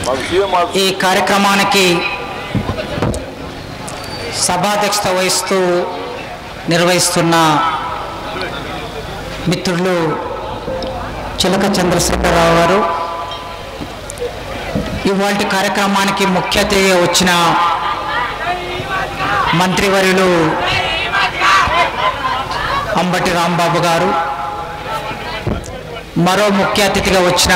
మాకు సీఎం మాకు ఈ కార్యక్రమానికి సభాధ్యక్షత వహిస్తూ నిర్వహిస్తున్న మిత్రులు చిలక చంద్రశేఖరరావు గారు ఇవాళ కార్యక్రమానికి ముఖ్య అతిథిగా వచ్చిన మంత్రివర్యులు అంబటి రాంబాబు గారు మరో ముఖ్య అతిథిగా వచ్చిన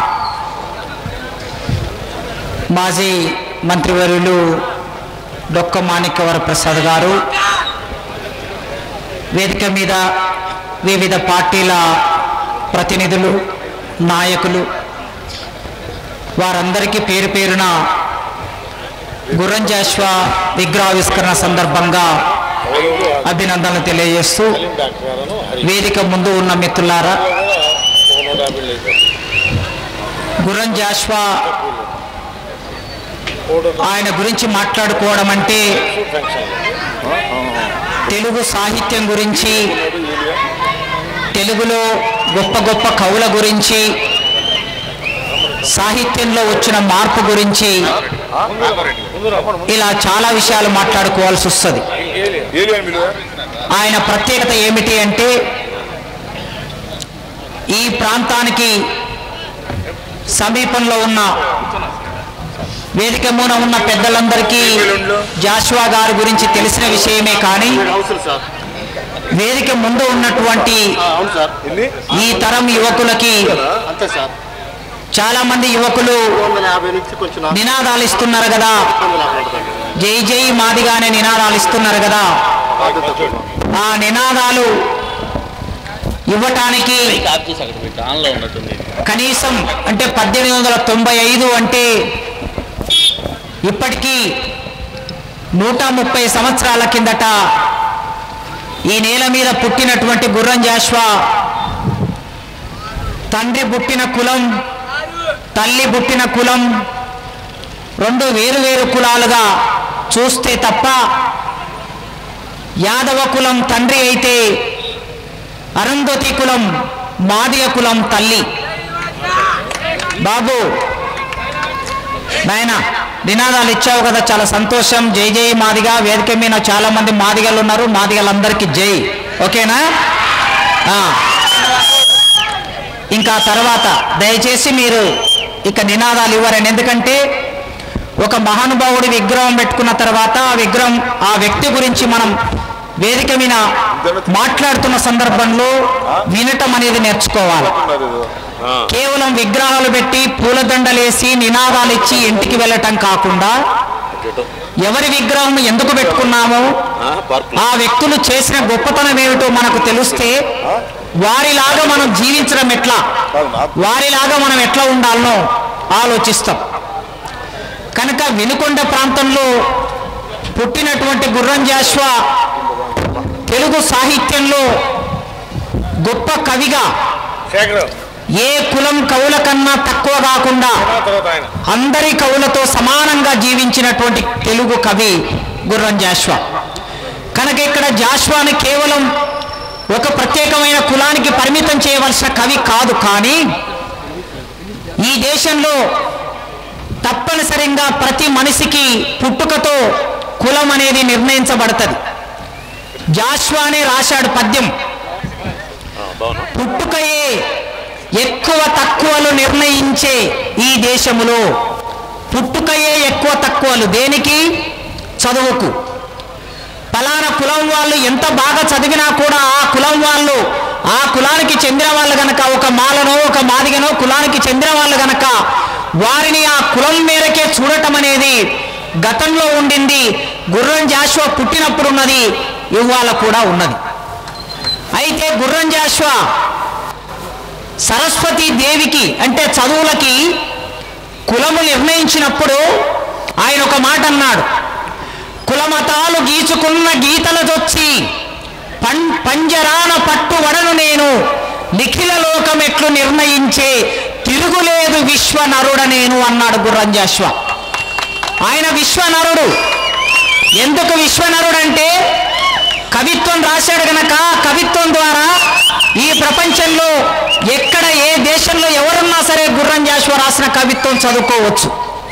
మాజీ మంత్రివర్యులు డొక్క మాణిక్యవర ప్రసాద్ గారు వేదిక మీద వివిధ పార్టీల ప్రతినిధులు నాయకులు వారందరికీ పేరు పేరున గుర్రంజాశ్వ విగ్రహావిష్కరణ సందర్భంగా అభినందనలు తెలియజేస్తూ డాక్టర్ గారు హరి వేదిక ముందు ఉన్న మిత్రులారా ఒక నూట యాభై లేదు గుర్రం జాష్వా పౌడర్ ఆయన గురించి మాట్లాడుకోవడం అంటే ఫంక్షన్ తెలుగు సాహిత్యం గురించి తెలుగులో గొప్ప గొప్ప కవుల గురించి సాహిత్యంలో వచ్చిన మార్పు గురించి ఇలా చాలా విషయాలు మాట్లాడుకోవాల్సి వస్తుంది ఏలియా మీరు ఆయన ప్రత్యేకత ఏమిటి అంటే ఈ ప్రాంతానికి సమీపంలో ఉన్న వేదిక మూన ఉన్న పెద్దలందరికీ జాషువా గారి గురించి తెలిసిన విషయమే కానీ అవసరం సార్ వేదిక ముందు ఉన్నటువంటి ఆ, అవును సార్ ఎన్ని ఈ తరం యువకులకి అంతే సార్ చాలా మంది యువకులు రెండు వందల యాభై నుంచి కొంచెం నాలుగు నినాదాలు ఇస్తున్నారు కదా వందల యాభై ఉంటుంది. జై జై మాదిగానే నినాదాలు ఇస్తున్నారు కదా బాధ్యత తక్కువ. ఆ నినాదాలు ఇవ్వటానికి ఆఫ్ చేసి అక్కడ పెట్టి ఆన్లో ఉన్నట్టుంది కనీసం అంటే పద్దెనిమిది వందల తొంభై ఐదు అంటే ఇప్పటికీ నూట ముప్పై సంవత్సరాల కిందట ఈ నేల మీద పుట్టినటువంటి గుర్రం జాష్వా తండ్రి పుట్టిన కులం తల్లి పుట్టిన కులం రెండు వేరు వేరు కులాలుగా చూస్తే తప్ప యాదవ కులం తండ్రి అయితే అరుంధతి కులం మాదిగ కులం తల్లి బాబు నాయన నినాదాలు ఇచ్చావు కదా చాలా సంతోషం జై జై మాదిగా వేదిక మీద చాలా మంది మాదిగలు ఉన్నారు మాదిగలందరికీ జై ఓకేనా ఆ. ఇంకా తర్వాత దయచేసి మీరు ఇక నినాదాలు ఇవ్వరని ఎందుకంటే ఒక మహానుభావుడి విగ్రహం పెట్టుకున్న తర్వాత ఆ విగ్రహం ఆ వ్యక్తి గురించి మనం వేదిక మీద మాట్లాడుతున్న సందర్భంలో వినటం అనేది నేర్చుకోవాలి ఉన్నారు ఇది. ఆ. కేవలం విగ్రహాలు పెట్టి పూలదండలేసి నినాదాలు ఇచ్చి ఇంటికి వెళ్ళటం కాకుండా ఎవరి విగ్రహం ఎందుకు పెట్టుకున్నామో ఆ వ్యక్తులు చేసిన గొప్పతనం ఏమిటో మనకు తెలిస్తే వారిలాగా మనం జీవించడం ఎట్లా కాదు నాకు వారిలాగా మనం ఎట్లా ఉండాలనో ఆలోచిస్తాం కనుక వినుకొండ ప్రాంతంలో పుట్టినటువంటి గుర్రం జాష్వా తెలుగు సాహిత్యంలో గొప్ప కవిగా శేఖర్ ఏ కులం కవుల కన్నా తక్కువ కాకుండా ఆ తర్వాత ఆయన అందరి కవులతో సమానంగా జీవించినటువంటి తెలుగు కవి గుర్రం జాష్వా కనుక ఇక్కడ జాష్వాని కేవలం ఒక ప్రత్యేకమైన కులానికి పరిమితం చేయవలసిన కవి కాదు కానీ ఈ దేశంలో తప్పనిసరిగా ప్రతి మనిషికి పుట్టుకతో కులం అనేది నిర్ణయించబడుతుంది జాష్వానే రాశాడు పద్యం పుట్టుకయే ఎక్కువ తక్కువలు నిర్ణయించే ఈ దేశములో పుట్టుకయే ఎక్కువ తక్కువలు దేనికి చదువుకు ఫలానా కులం వాళ్ళు ఎంత బాగా చదివినా కూడా ఆ కులం వాళ్ళు ఆ కులానికి చెందిన వాళ్ళు గనక ఒక మాలనో ఒక మాదిగనో కులానికి చెందిన వాళ్ళు గనక వారిని ఆ కులం మేరకే చూడటం అనేది గతంలో ఉండింది గుర్రం జాషువా పుట్టినప్పుడు ఉన్నది ఇవాళ కూడా ఉన్నది అయితే గుర్రం జాషువా సరస్వతి దేవికి అంటే చదువులకి కులము నిర్ణయించినప్పుడు ఆయన ఒక మాట అన్నాడు కులమతాలు గీచుకున్న గీతలదొచ్చి పం పంజరాన పట్టువడను నేను నిఖిల లోకమెట్లు నిర్ణయించే తిరుగులేదు విశ్వనరుడ నేను అన్నాడు గుర్రం జాషువా ఆయన విశ్వనరుడు ఎందుకు విశ్వనరుడు అంటే కవిత్వం రాశాడు గనక కవిత్వం ద్వారా ఈ ప్రపంచంలో ఎక్కడ ఏ దేశంలో ఎవరున్నా సరే గుర్రం జాషువా రాసిన కవిత్వం చదువుకోవచ్చు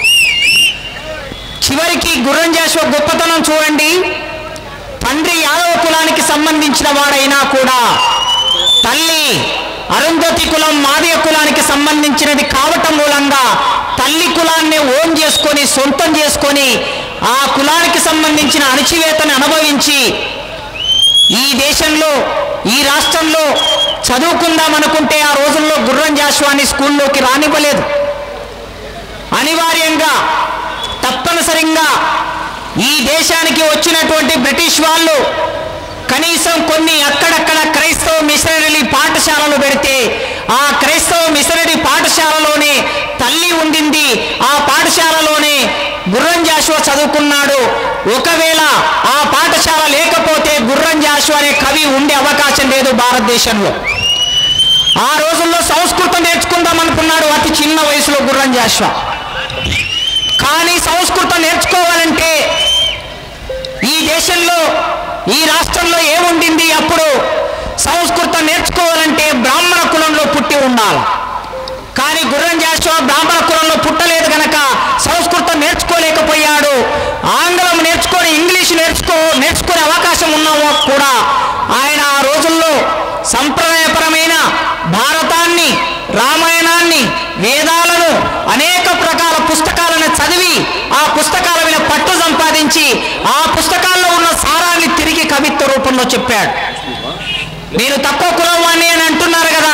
చివరికి గుర్రం జాషువా గొప్పతనం చూడండి తండ్రి యాదవ కులానికి సంబంధించిన వాడైనా కూడా తల్లి అరుంధతి కులం మాదిగ కులానికి సంబంధించినది కావటం మూలంగా తల్లి కులాన్ని ఓన్ చేసుకొని సొంతం చేసుకొని ఆ కులానికి సంబంధించిన అణచివేతను అనుభవించి ఈ దేశంలో ఈ రాష్ట్రంలో చదువుకుందాం అనుకుంటే ఆ రోజుల్లో గుర్రం జాషువాని స్కూల్లోకి రానివ్వలేదు అనివార్యంగా తప్పనిసరిగా ఈ దేశానికి వచ్చినటువంటి బ్రిటిష్ వాళ్ళు కనీసం కొన్ని అక్కడక్కడ క్రైస్తవ మిషనరీ పాఠశాలలు పెడితే ఆ క్రైస్తవ మిషనరీ పాఠశాలలోనే తల్లి ఉండింది ఆ పాఠశాలలోనే గుర్రం జాషువా చదువుకున్నాడు ఒకవేళ ఆ పాఠశాల లేకపోతే గుర్రం జాషువా అనే కవి ఉండే అవకాశం లేదు భారతదేశంలో ఆ రోజుల్లో సంస్కృతం నేర్చుకుందాం అనుకున్నాడు అతి చిన్న వయసులో గుర్రం జాషువా కానీ సంస్కృతం నేర్చుకోవాలంటే ఈ దేశంలో ఈ రాష్ట్రంలో ఏముండింది అప్పుడు సంస్కృతం నేర్చుకోవాలంటే బ్రాహ్మణ కులంలో పుట్టి ఉండాలి కానీ గుర్రం జాషువా బ్రాహ్మణ కులంలో పుట్టలేదు గనక సంస్కృతం నేర్చుకోలేకపోయాడు ఆంగ్లం నేర్చుకొని ఇంగ్లీష్ నేర్చుకో నేర్చుకునే అవకాశం ఉన్నా కూడా ఆయన ఆ రోజుల్లో సంప్రదాయపరమైన భారతాన్ని రామాయణాన్ని వేదాలను అనేక ప్రకార పుస్తకాలను చదివి ఆ పుస్తకాల మీద పట్టు సంపాదించి ఆ పుస్తకాల్లో ఉన్న సారాన్ని తిరిగి కవిత్వ రూపంలో చెప్పాడు నేను తక్కువ కులం వాణ్ణి అని అంటున్నారు కదా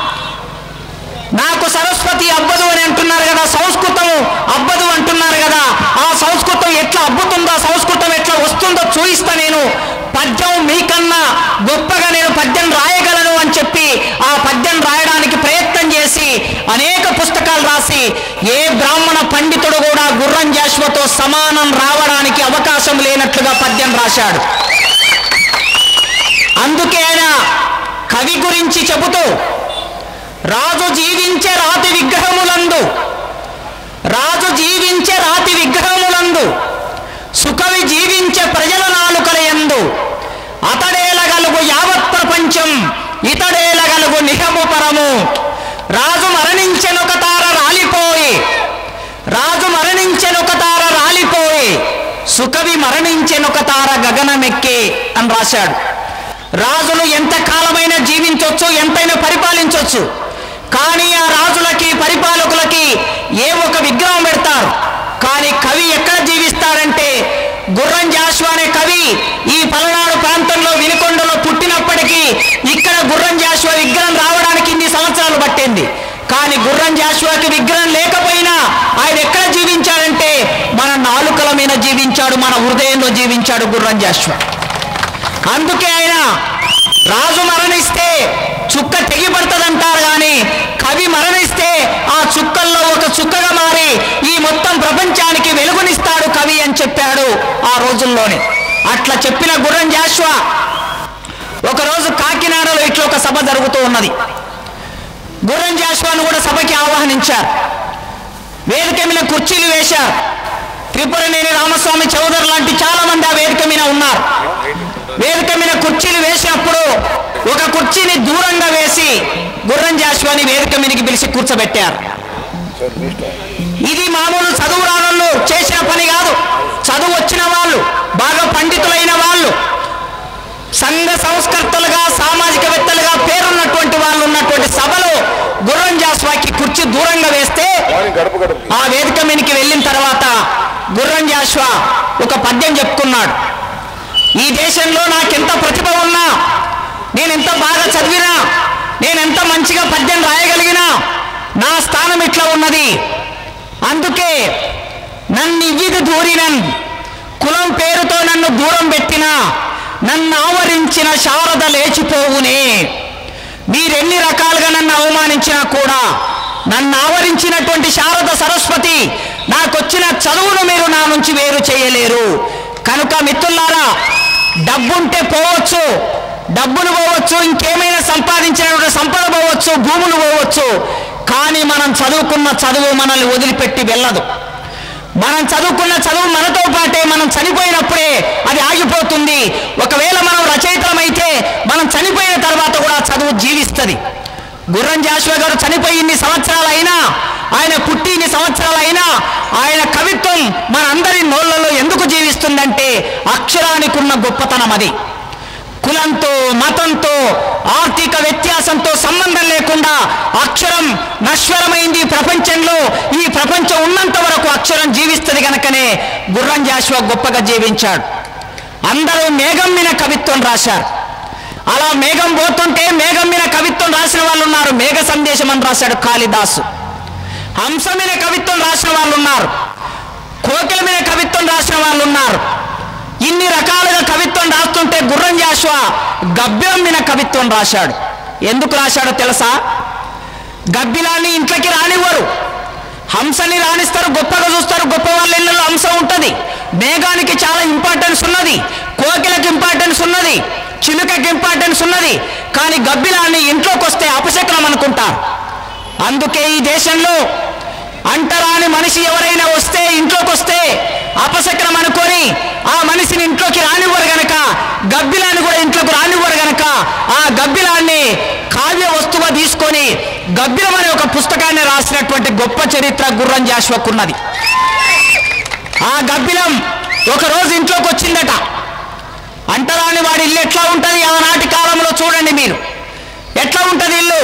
నాకు సరస్వతి అబ్బదు అని అంటున్నారు కదా సంస్కృతం అబ్బదు అంటున్నారు కదా ఆ సంస్కృతం ఎట్లా అబ్బుతుందో ఆ సంస్కృతం ఎట్లా వస్తుందో చూయిస్తా నేను పద్యం మీకన్నా గొప్పగా నేను పద్యం రాయగలను అని చెప్పి ఆ పద్యం రాయడానికి ప్రయత్నం చేసి అనేక పుస్తకాలు రాసి ఏ బ్రాహ్మణ పండితుడు కూడా గుర్రం జాషువతో సమానం రావడానికి అవకాశం లేనట్లుగా పద్యం రాశాడు అందుకే ఆయన కవి గురించి చెబుతూ రాజు జీవించే రాతి విగ్రహములందు రాజు జీవించే రాతి విగ్రహములందు సుకవి జీవించే ప్రజల నాలుకలయందు అతడేలగలుగు యావత్ ప్రపంచం ఇతడేలగలుగు నిహము పరము రాజు మరణించెనొక తార రాలిపోయి రాజు మరణించెనొక తార రాలిపోయి సుకవి మరణించెనొక తార గగనమెక్కే అని రాశాడు రాజులు ఎంత కాలమైనా జీవించవచ్చు ఎంతైనా పరిపాలించవచ్చు కానీ ఆ రాజులకి పరిపాలకులకి ఏ ఒక విగ్రహం పెడతారు కానీ కవి ఎక్కడ జీవిస్తాడంటే గుర్రం జాషువా అనే కవి ఈ పలనాడు ప్రాంతంలో వినుకొండలో పుట్టినప్పటికీ ఇక్కడ గుర్రం జాషువా విగ్రహం రావడానికి ఇన్ని సంవత్సరాలు పట్టింది కానీ గుర్రం జాషువాకి విగ్రహం లేకపోయినా ఆయన ఎక్కడ జీవించాడంటే మన నాలుకల మీద జీవించాడు మన హృదయంలో జీవించాడు గుర్రం జాషువా అందుకే ఆయన రాజు మరణిస్తే చుక్క తెగిపడుతుందంటారు కానీ కవి మరణిస్తే ఆ చుక్కల్లో ఒక చుక్కగా మారి ఈ మొత్తం ప్రపంచానికి వెలుగునిస్తాడు కవి అని చెప్పాడు ఆ రోజుల్లోనే అట్లా చెప్పిన గుర్రం జాషువా ఒకరోజు కాకినాడలో ఇట్లా ఒక సభ జరుగుతూ ఉన్నది గుర్రం జాషువాను కూడా సభకి ఆహ్వానించారు వేదిక మీద కుర్చీలు వేశారు త్రిపురనేని రామస్వామి చౌదరి లాంటి చాలా మంది ఆ వేదిక మీద ఉన్నారు వేదిక మీద కుర్చీలు వేసినప్పుడు ఒక కుర్చీని దూరంగా వేసి గుర్రం జాషువాని వేదిక మీదకి పిలిచి కూర్చోబెట్టారు ఇది మామూలు చదువు రానోళ్ళు చేసిన పని కాదు చదువు వచ్చిన వాళ్ళు బాగా పండితులైన వాళ్ళు సంఘ సంస్కర్తలుగా సామాజికవేత్తలుగా పేరున్నటువంటి వాళ్ళు ఉన్నటువంటి సభలో గుర్రం జాస్వాకి కుర్చీ దూరంగా వేస్తే గడప గడప ఆ వేదిక మీదకి వెళ్ళిన తర్వాత గుర్రం జాషువా ఒక పద్యం చెప్పుకున్నాడు ఈ దేశంలో నాకెంత ప్రతిభ ఉన్నా నేనెంత బాగా చదివినా నేనెంత మంచిగా పద్యం రాయగలిగినా నా స్థానం ఇట్లా ఉన్నది అందుకే నన్ను ఇవ్విది దూరినన్ కులం పేరుతో నన్ను దూరం పెట్టినా నన్ను ఆవరించిన శారద లేచిపోవునే మీరెన్ని రకాలుగా నన్ను అవమానించినా కూడా నన్ను ఆవరించినటువంటి శారద సరస్వతి నాకొచ్చిన చదువును మీరు నా నుంచి వేరు చేయలేరు కనుక మిత్రులారా డబ్బుంటే పోవచ్చు డబ్బులు పోవచ్చు ఇంకేమైనా సంపాదించినటువంటి సంపద పోవచ్చు భూములు పోవచ్చు కానీ మనం చదువుకున్న చదువు మనల్ని వదిలిపెట్టి వెళ్ళదు మనం చదువుకున్న చదువు మనతో పాటే మనం చనిపోయినప్పుడే అది ఆగిపోతుంది ఒకవేళ మనం రచయితలమైతే మనం చనిపోయిన తర్వాత కూడా ఆ చదువు జీవిస్తుంది గుర్రం జాషువా గారు చనిపోయి ఇన్ని సంవత్సరాలైనా ఆయన పుట్టి ఇన్ని సంవత్సరాలైనా ఆయన కవిత్వం మనందరి నోళ్లలో ఎందుకు జీవిస్తుందంటే అక్షరానికి ఉన్న గొప్పతనం అది కులంతో మతంతో ఆర్థిక వ్యత్యాసంతో సంబంధం లేకుండా అక్షరం నశ్వరమైంది ఈ ప్రపంచంలో ఈ ప్రపంచం ఉన్నంత వరకు అక్షరం జీవిస్తుంది గనకనే గుర్రం జాషువా గొప్పగా జీవించాడు అందరూ మేఘం మీద కవిత్వం రాశారు అలా మేఘం పోతుంటే మేఘం మీద కవిత్వం రాసిన వాళ్ళు ఉన్నారు మేఘ సందేశం అని రాశాడు కాళిదాసు హంస మీద కవిత్వం రాసిన వాళ్ళు ఉన్నారు కోకిల మీద కవిత్వం రాసిన వాళ్ళు ఉన్నారు ఇన్ని రకాలుగా కవిత్వం రాస్తుంటే గుర్రం జాషువా గబ్బిలం మీద కవిత్వం రాశాడు ఎందుకు రాశాడో తెలుసా గబ్బిలాన్ని ఇంట్లోకి రానివ్వరు హంసని రాణిస్తారు గొప్పగా చూస్తారు గొప్ప వాళ్ళ ఇళ్ళలో హంస ఉంటుంది మేఘానికి చాలా ఇంపార్టెన్స్ ఉన్నది కోకిలకు ఇంపార్టెన్స్ ఉన్నది చిలుకకి ఇంపార్టెన్స్ ఉన్నది కానీ గబ్బిలాన్ని ఇంట్లోకి వస్తే అపశకనం అనుకుంటారు అందుకే ఈ దేశంలో అంటరాని మనిషి ఎవరైనా వస్తే ఇంట్లోకి వస్తే అపశకనం అనుకొని ఆ మనిషిని ఇంట్లోకి రానివ్వరు గనక గబ్బిలాన్ని కూడా ఇంట్లోకి రానివ్వరు గనక ఆ గబ్బిలాన్ని కావ్య వస్తువుగా తీసుకొని గబ్బిలం అనే ఒక పుస్తకాన్ని రాసినటువంటి గొప్ప చరిత్ర గుర్రం జాషువకున్నది ఆ గబ్బిలం ఒక రోజు ఇంట్లోకి వచ్చిందట అంటరాని వాడి ఇల్లు ఎట్లా ఉంటుంది ఆనాటి కాలంలో చూడండి మీరు ఎట్లా ఉంటుంది ఇల్లు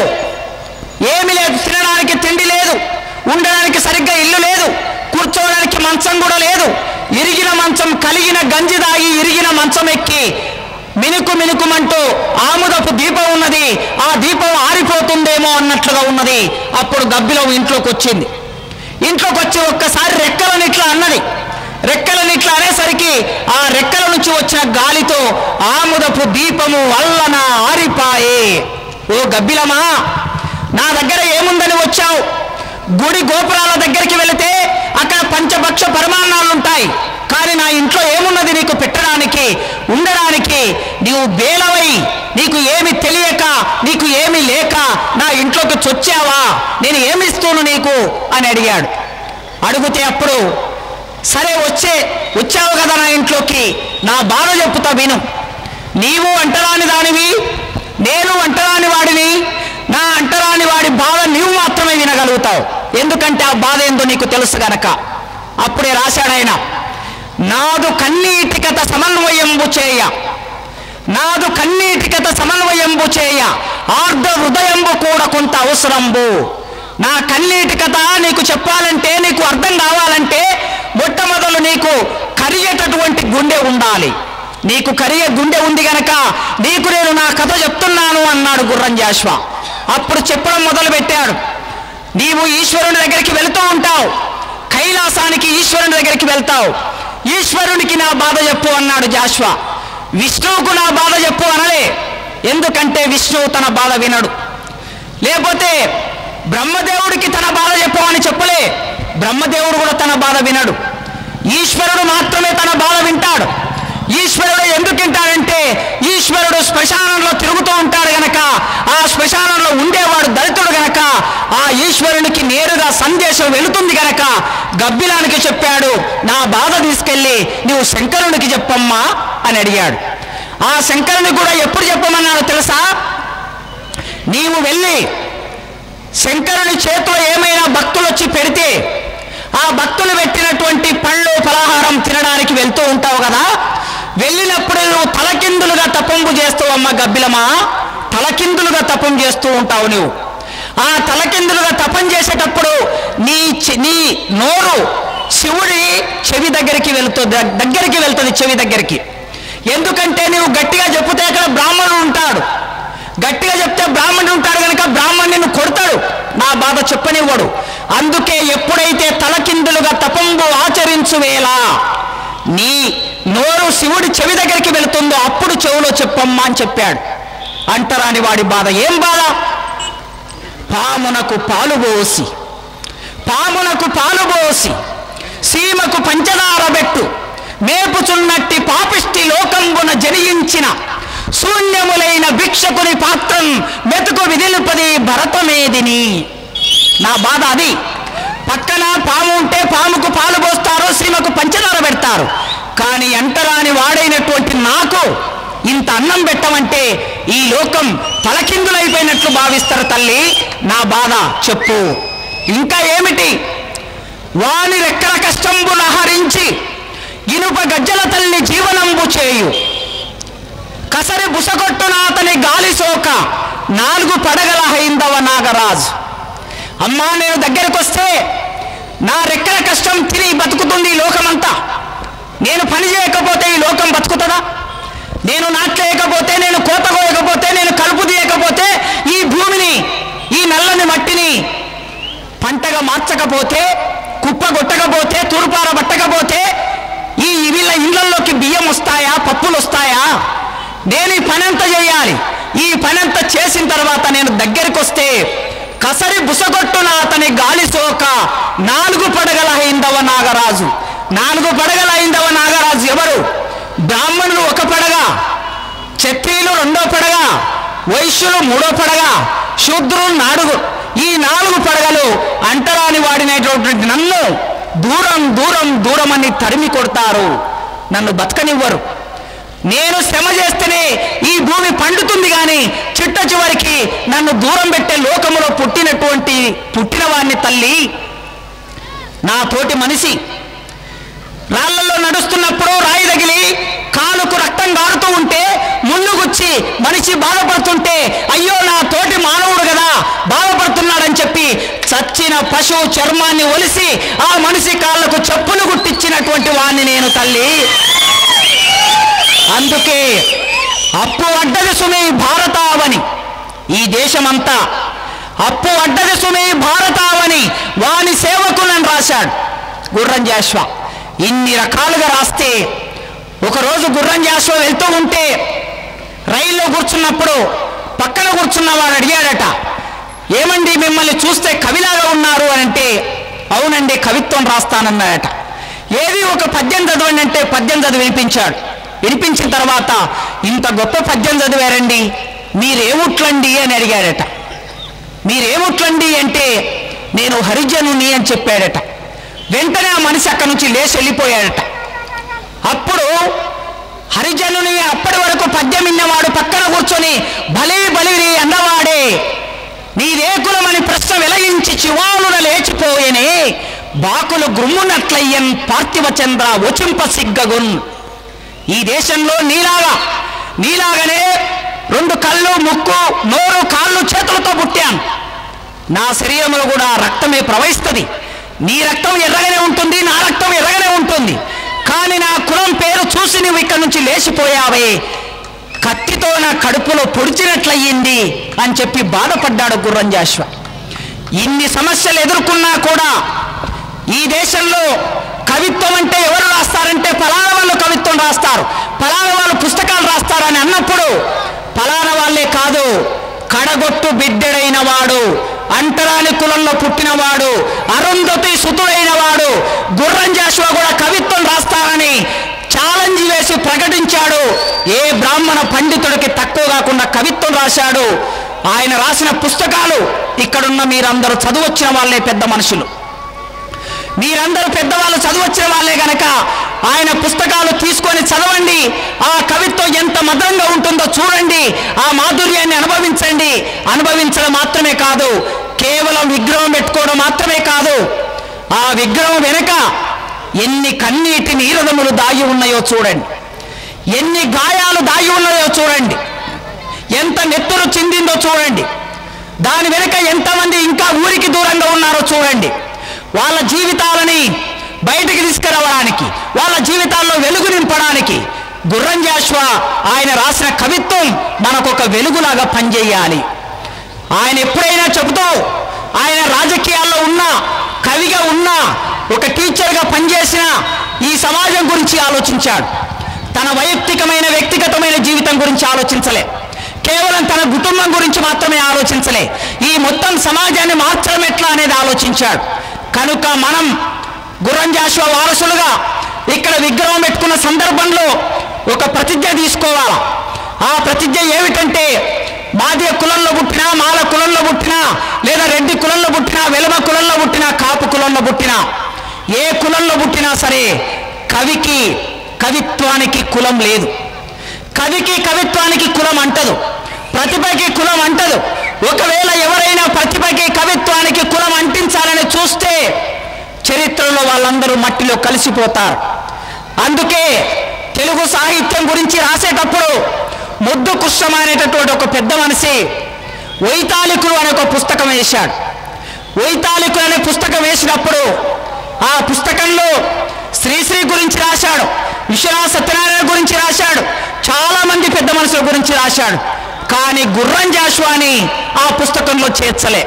ఏమి లేదు తినడానికి తిండి లేదు ఉండడానికి సరిగ్గా ఇల్లు లేదు కూర్చోవడానికి మంచం కూడా లేదు ఇరిగిన మంచం కలిగిన గంజి దాగి ఇరిగిన మంచం ఎక్కి మినుకు మినుకుమంటూ ఆముదపు దీపం ఉన్నది ఆ దీపం ఆరిపోతుందేమో అన్నట్లుగా ఉన్నది అప్పుడు గబ్బిలం ఇంట్లోకి వచ్చింది ఇంట్లోకి వచ్చి ఒక్కసారి రెక్కలను ఇట్లా అన్నది రెక్కలను ఇట్లా అనేసరికి ఆ రెక్కల నుంచి వచ్చిన గాలితో ఆముదపు దీపము వల్లన ఆరిపాయే ఓ గబ్బిలమా నా దగ్గర ఏముందని వచ్చావు గుడి గోపురాల దగ్గరికి వెళితే అక్కడ పంచభక్ష పరమాన్నాలు ఉంటాయి కానీ నా ఇంట్లో ఏమున్నది నీకు పెట్టడానికి ఉండడానికి నీవు బేలవై నీకు ఏమి తెలియక నీకు ఏమి లేక నా ఇంట్లోకి చొచ్చావా నేను ఏమిస్తూను నీకు అని అడిగాడు అడిగితే అప్పుడు సరే వచ్చే వచ్చావు కదా నా ఇంట్లోకి నా బాధ చెప్పుతా విను నీవు అంటరాని దానివి నేను అంటరాని వాడిని నా అంటరాని వాడి బాధ నీవు మాత్రమే వినగలుగుతావు ఎందుకంటే ఆ బాధ ఏందో నీకు తెలుసు గనక అప్పుడే రాశాడాయన నాదు కన్నీటి కథ సమన్వయంబు చేయ నాదు కన్నీటి కథ సమన్వయంబు చేయ ఆర్ధ హృదయంబు కూడా కొంత అవసరంబు నా కన్నీటి కథ నీకు చెప్పాలంటే నీకు అర్థం కావాలంటే మొట్టమొదలు నీకు కరిగేటటువంటి గుండె ఉండాలి నీకు కరిగే గుండె ఉంది గనక నీకు నేను నా కథ చెప్తున్నాను అన్నాడు గుర్రం జాష్వా అప్పుడు చెప్పడం మొదలు పెట్టాడు నీవు ఈశ్వరుని దగ్గరికి వెళుతూ ఉంటావు కైలాసానికి ఈశ్వరుని దగ్గరికి వెళ్తావు ఈశ్వరునికి నా బాధ చెప్పు అన్నాడు జాష్వా విష్ణువుకు నా బాధ చెప్పు అనలే ఎందుకంటే విష్ణువు తన బాధ వినడు లేకపోతే బ్రహ్మదేవుడికి తన బాధ చెప్పు అని చెప్పలే బ్రహ్మదేవుడు కూడా తన బాధ వినడు ఈశ్వరుడు మాత్రమే తన బాధ వింటాడు ఈశ్వరుడు ఎందుకు వింటాడంటే ఈశ్వరుడు శ్మశానంలో తిరుగుతూ ఉంటాడు గనక ఆ శ్మశానంలో ఉండేవాడు దళితుడు గనక ఆ ఈశ్వరునికి నేరుగా సందేశం వెళుతుంది గనక గబ్బిలానికి చెప్పాడు నా బాధ తీసుకెళ్ళి నువ్వు శంకరునికి చెప్పమ్మా అని అడిగాడు ఆ శంకరుని కూడా ఎప్పుడు చెప్పమన్నాడు తెలుసా నీవు వెళ్ళి శంకరుని చేతిలో ఏమైనా భక్తులు వచ్చి పెడితే ఆ భక్తులు పెట్టినటువంటి పళ్ళు పలహారం తినడానికి వెళ్తూ ఉంటావు కదా వెళ్ళినప్పుడు నువ్వు తలకిందులుగా తపంపు చేస్తావు అమ్మ గబ్బిలమా తలకిందులుగా తపం చేస్తూ ఉంటావు నువ్వు ఆ తలకిందులుగా తపం చేసేటప్పుడు నీ చె- నీ నోరు శివుడి చెవి దగ్గరికి వెళ్తుంది దగ్గరికి వెళ్తుంది చెవి దగ్గరికి ఎందుకంటే నువ్వు గట్టిగా చెప్తే అక్కడ బ్రాహ్మణుడు ఉంటాడు గట్టిగా చెప్తే బ్రాహ్మణుడు ఉంటాడు కనుక బ్రాహ్మణుని కొడతాడు నా బాధ చెప్పనివ్వడు అందుకే ఎప్పుడైతే తలకిందులుగా తపంబు ఆచరించు వేళ నీ నోరు శివుడి చెవి దగ్గరికి వెళుతుందో అప్పుడు చెవులో చెప్పమ్మా అని చెప్పాడు అంటరాని వాడి బాధ ఏం బాధ పామునకు పాలు పోసి పామునకు పాలు పోసి సీమకు పంచదార బెట్టు మేపుచున్నట్టి పాపిష్టి లోకంబున జనియించిన శూన్యములైన భిక్షకుని పాత్రం మెతుకు విదిలుపది భరతమేదిని నా బాధ అది పక్కన పాము ఉంటే పాముకు పాలు పోస్తారు సీమకు పంచదార పెడతారు కానీ అంటరాని వాడైనటువంటి నాకు ఇంత అన్నం పెట్టమంటే ఈ లోకం తలకిందులైపోయినట్లు భావిస్తారు తల్లి నా బాధ చెప్పు ఇంకా ఏమిటి వాని రెక్కల కష్టంబున హరించి ఇనుప గజ్జల తల్లి జీవనంబు చేయు కసరి బుసగొట్టున అతని గాలి సోక నాలుగు పడగల హైందవ నాగరాజు అమ్మా నేను దగ్గరకు వస్తే నా రెక్కల కష్టం తిరిగి బతుకుతుంది ఈ లోకమంతా నేను పని చేయకపోతే ఈ లోకం బతుకుతుందా నేను నాట్లేయకపోతే నేను కోత కోయకపోతే నేను కలుపు తీయకపోతే ఈ భూమిని ఈ నల్లని మట్టిని పంటగా మార్చకపోతే కుప్ప కొట్టకపోతే తూర్పార పట్టకపోతే ఈ వీళ్ళ ఇళ్లలోకి బియ్యం వస్తాయా పప్పులు వస్తాయా నేను ఈ పనంతా చేయాలి ఈ పనంతా చేసిన తర్వాత నేను దగ్గరికి వస్తే కసరి బుసగొట్టున అతని గాలి సోక నాలుగు పడగల హైందవ నాగరాజు నాలుగు పడగల హైందవ నాగరాజు ఎవరు బ్రాహ్మణులు ఒక పడగ క్షత్రియులు రెండో పడగ వైశ్యులు మూడో పడగ శూద్రులు నాలుగు ఈ నాలుగు పడగలు అంటరాని వాడినటువంటి నన్ను దూరం దూరం దూరం అని తరిమి కొడతారు నన్ను బతకనివ్వరు నేను శ్రమ చేస్తేనే ఈ భూమి పండుతుంది కానీ చిట్ట చివరికి నన్ను దూరం పెట్టే లోకములో పుట్టినటువంటి పుట్టిన వాడిని తల్లి నా తోటి మనిషి రాళ్లలో నడుస్తున్నప్పుడు రాయి తగిలి కాలుకు రక్తం గారుతూ ఉంటే ముళ్ళు గుచ్చి మనిషి బాధపడుతుంటే అయ్యో నా తోటి మానవుడు కదా బాధపడుతున్నాడని చెప్పి చచ్చిన పశువు చర్మాన్ని ఒలిసి ఆ మనిషి కాళ్ళకు చెప్పులు గుట్టించినటువంటి వాణ్ణి నేను తల్లి అందుకే అప్పు అడ్డది సుమి భారతావని ఈ దేశమంతా అప్పు అడ్డది సుమి భారతావని వాని సేవకులను రాశాడు గుర్రం జాష్వా ఇన్ని రకాలుగా రాస్తే ఒకరోజు గుర్రం జాష్వా వెళ్తూ ఉంటే రైల్లో కూర్చున్నప్పుడు పక్కన కూర్చున్న వాడు అడిగాడట ఏమండి మిమ్మల్ని చూస్తే కవిలాగా ఉన్నారు అని అంటే అవునండి కవిత్వం రాస్తానన్నాడట ఏది ఒక పద్యం చదవండి అంటే పద్యం చదివి వినిపించాడు వినిపించిన తర్వాత ఇంత గొప్ప పద్యం చదివారండి మీరేముట్లండి అని అడిగాడట మీరేముట్లండి అంటే నేను హరిజనుని అని చెప్పాడట వెంటనే ఆ మనిషి అక్కడి నుంచి లేచి వెళ్ళిపోయాడట అప్పుడు హరిజనుని అప్పటి వరకు పద్యం విన్నవాడు పక్కన కూర్చొని బలి బలిరి అన్నవాడే నీదే కులమని ప్రశ్న వెలగించి చివాలున లేచిపోయేనే బాకులు గ్రుమ్మునట్లయ్యన్ పార్థివ చంద్ర వచింప సిగ్గగున్ ఈ దేశంలో నీలాగా నీలాగానే రెండు కళ్ళు ముక్కు నోరు కాళ్ళు చేతులతో పుట్టాను నా శరీరంలో కూడా రక్తమే ప్రవహిస్తుంది నీ రక్తం ఎర్రగానే ఉంటుంది నా రక్తం ఎర్రగానే ఉంటుంది కానీ నా కులం పేరు చూసి నువ్వు ఇక్కడి నుంచి లేచిపోయావే కత్తితో నా కడుపులో పొడిచినట్లయింది అని చెప్పి బాధపడ్డాడు గుర్రం జాష్వ ఇన్ని సమస్యలు ఎదుర్కొన్నా కూడా ఈ దేశంలో కవిత్వం అంటే ఎవరు రాస్తారంటే ఫలానా వాళ్ళు కవిత్వం రాస్తారు ఫలానా వాళ్ళు పుస్తకాలు రాస్తారని అన్నప్పుడు ఫలానా వాళ్ళే కాదు కడగొట్టు బిడ్డడైన వాడు అంటరాని కులంలో పుట్టినవాడు అరుంధతి సుతుడైన వాడు గుర్రం జాషువా కూడా కవిత్వం రాస్తారని ఛాలెంజ్ వేసి ప్రకటించాడు ఏ బ్రాహ్మణ పండితుడికి తక్కువ కాకుండా కవిత్వం రాశాడు ఆయన రాసిన పుస్తకాలు ఇక్కడున్న మీరందరూ చదువొచ్చిన వాళ్ళే పెద్ద మనుషులు మీరందరూ పెద్దవాళ్ళు చదువొచ్చిన వాళ్ళే గనక ఆయన పుస్తకాలు తీసుకొని చదవండి ఆ కవిత్వం ఎంత మధురంగా ఉంటుందో చూడండి ఆ మాధుర్యాన్ని అనుభవించండి అనుభవించడం మాత్రమే కాదు కేవలం విగ్రహం పెట్టుకోవడం మాత్రమే కాదు ఆ విగ్రహం వెనుక ఎన్ని కన్నీటి నీరదములు దాగి ఉన్నాయో చూడండి ఎన్ని గాయాలు దాగి ఉన్నాయో చూడండి ఎంత నెత్తురు చిందిందో చూడండి దాని వెనుక ఎంతమంది ఇంకా ఊరికి దూరంగా ఉన్నారో చూడండి వాళ్ళ జీవితాలని బయటికి తీసుకురావడానికి వాళ్ళ జీవితాల్లో వెలుగు నింపడానికి గుర్రం జాష్వా ఆయన రాసిన కవిత్వం మనకొక వెలుగులాగా పనిచేయాలి ఆయన ఎప్పుడైనా చెబుతూ ఆయన రాజకీయాల్లో ఉన్నా కవిగా ఉన్నా ఒక టీచర్గా పనిచేసిన ఈ సమాజం గురించి ఆలోచించాడు తన వైయక్తికమైన వ్యక్తిగతమైన జీవితం గురించి ఆలోచించలే కేవలం తన కుటుంబం గురించి మాత్రమే ఆలోచించలే ఈ మొత్తం సమాజాన్ని మార్చడం ఎట్లా అనేది ఆలోచించాడు కనుక మనం గుర్రం జాషువా వారసులుగా ఇక్కడ విగ్రహం పెట్టుకున్న సందర్భంలో ఒక ప్రతిజ్ఞ తీసుకోవాలా ఆ ప్రతిజ్ఞ ఏమిటంటే మాదియ కులంలో పుట్టినా మాల కులంలో పుట్టినా లేదా రెడ్డి కులంలో పుట్టినా వెలమ కులంలో పుట్టినా కాపు కులంలో పుట్టినా ఏ కులంలో పుట్టినా సరే కవికి కవిత్వానికి కులం లేదు కవికి కవిత్వానికి కులం అంటదు ప్రతిభకి కులం అంటదు ఒకవేళ ఎవరైనా ప్రతిభకి కవిత్వానికి కులం అంటించాలని చూస్తే చరిత్రలో వాళ్ళందరూ మట్టిలో కలిసిపోతారు అందుకే తెలుగు సాహిత్యం గురించి రాసేటప్పుడు ముద్దు కృష్ణమ అనేటటువంటి ఒక పెద్ద మనిషి వైతాళికులు అనే ఒక పుస్తకం వేశాడు వైతాళికులు అనే పుస్తకం వేసినప్పుడు ఆ పుస్తకంలో శ్రీశ్రీ గురించి రాశాడు విశ్వనాథ సత్యనారాయణ గురించి రాశాడు చాలా మంది పెద్ద మనుషుల గురించి రాశాడు కానీ గుర్రం జాషువాని ఆ పుస్తకంలో చేర్చలే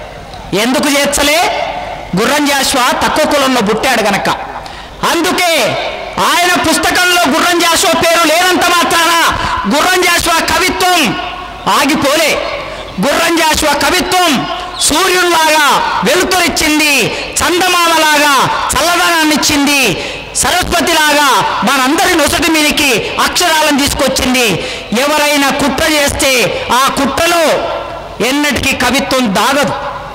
ఎందుకు చేర్చలే గుర్రం జాషువా తక్కువ కులంలో పుట్టాడు గనక అందుకే ఆయన పుస్తకంలో గుర్రం జాషువా పేరు లేనంత మాత్రాన గుర్రం జాషువా కవిత్వం ఆగిపోలే గుర్రం జాషువా కవిత్వం సూర్యునిలాగా వెలుతురిచ్చింది చందమామలాగా చల్లదనాన్నిచ్చింది సరస్వతిలాగా మనందరి నొసటి మీదకి అక్షరాలను తీసుకొచ్చింది ఎవరైనా కుట్ర చేస్తే ఆ కుట్రలో ఎన్నటికీ కవిత్వం దాగదు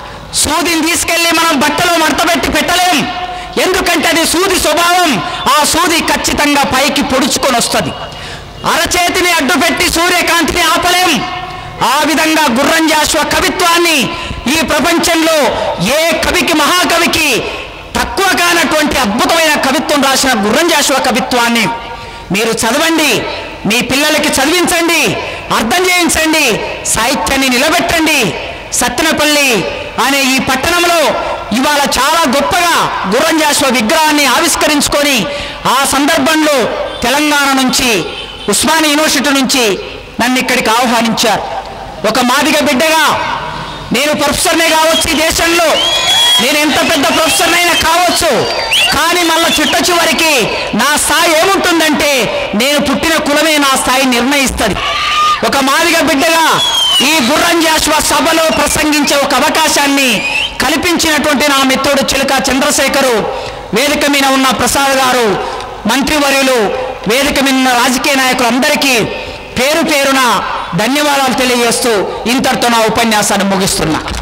సూదిని తీసుకెళ్లి మనం బట్టలో మడతపెట్టి పెట్టలేం ఎందుకంటే అది సూది స్వభావం ఆ సూది ఖచ్చితంగా పైకి పొడుచుకొని వస్తుంది అరచేతిని అడ్డుపెట్టి సూర్యకాంతిని ఆపలేం ఆ విధంగా గుర్రం జాషువ కవిత్వాన్ని ఈ ప్రపంచంలో ఏ కవికి మహాకవికి తక్కువ కానటువంటి అద్భుతమైన కవిత్వం రాసిన గుర్రం జాషువ కవిత్వాన్ని మీరు చదవండి మీ పిల్లలకి చదివించండి అర్థం చేయించండి సాహిత్యాన్ని నిలబెట్టండి సత్తెనపల్లి అనే ఈ పట్టణంలో ఇవాళ చాలా గొప్పగా గుర్రం జాషువ విగ్రహాన్ని ఆవిష్కరించుకొని ఆ సందర్భంలో తెలంగాణ నుంచి ఉస్మానియా యూనివర్సిటీ నుంచి నన్ను ఇక్కడికి ఆహ్వానించారు ఒక మాదిగ బిడ్డగా నేను ప్రొఫెసర్నే కావచ్చు ఈ దేశంలో నేను ఎంత పెద్ద ప్రొఫెసర్నైనా కావచ్చు కానీ మళ్ళీ చుట్ట చివరికి నా స్థాయి ఏముంటుందంటే నేను పుట్టిన కులమే నా స్థాయి నిర్ణయిస్తుంది ఒక మాదిగ బిడ్డగా ఈ గుర్రం జాషువా సభలో ప్రసంగించే ఒక అవకాశాన్ని కల్పించినటువంటి నా మిత్రుడు చిలుక చంద్రశేఖరు వేదిక మీద ఉన్న ప్రసాద్ గారు మంత్రివర్యులు వేదిక మీద ఉన్న రాజకీయ నాయకులందరికీ పేరు పేరున ధన్యవాదాలు తెలియజేస్తూ ఇంతటితో నా ఉపన్యాసాన్ని ముగిస్తున్నా